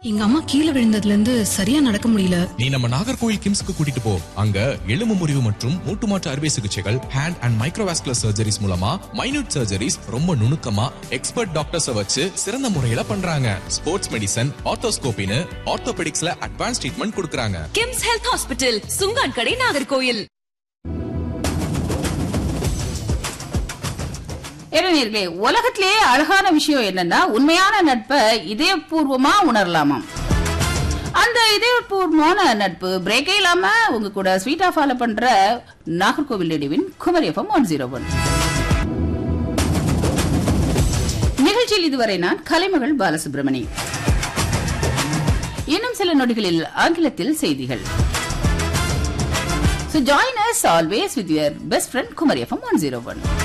எங்க அம்மா கீழே விழுந்ததுல இருந்து சரியா நடக்க முடியல நீ நம்ம நாகர்கோயில் கிம்ஸ்க்கு கூட்டிட்டு போ அங்க எலும்பு முறிவு மற்றும் மூட்டு மாற்று அறுவை சிகிச்சைகள் ஹேண்ட் அண்ட் மைக்ரோவாஸ்குலர் சர்ஜரிஸ் மூலமா மைனூட் சர்ஜரிஸ் ரொம்ப நுணுக்கமா எக்ஸ்பர்ட் டாக்டர்ஸ் வச்சு சிறந்த முறையில பண்றாங்க ஸ்போர்ட்ஸ் மெடிசன் ஆர்த்தோஸ்கோபின்னு ஆர்த்தோபெடிக்ஸ்ல அட்வான்ஸ் ட்ரீட்மெண்ட் கொடுக்கறாங்க கிம்ஸ் ஹெல்த் ஹாஸ்பிட்டல் சுங்கான் கடை நாகர்கோயில் இளைஞர்களே உலகத்திலேயே அழகான விஷயம் என்னன்னா உண்மையான நட்பை இதயபூர்வமா உணரலாமாம் அந்த இதயபூர்வமான நட்பு பிரேக்கே இல்லாம உங்க கூட ஸ்வீட்டா ஃபாலோ பண்ற நாகர்கோவில் நெடுவின் Kumari FM one zero one நிகழ்ச்சியில் இதுவரை நான் கலைமகள் பாலசுப்ரமணி இன்னும் சில நொடிகளில் ஆங்கிலத்தில் செய்திகள் So join us always with your best friend Kumari from 101.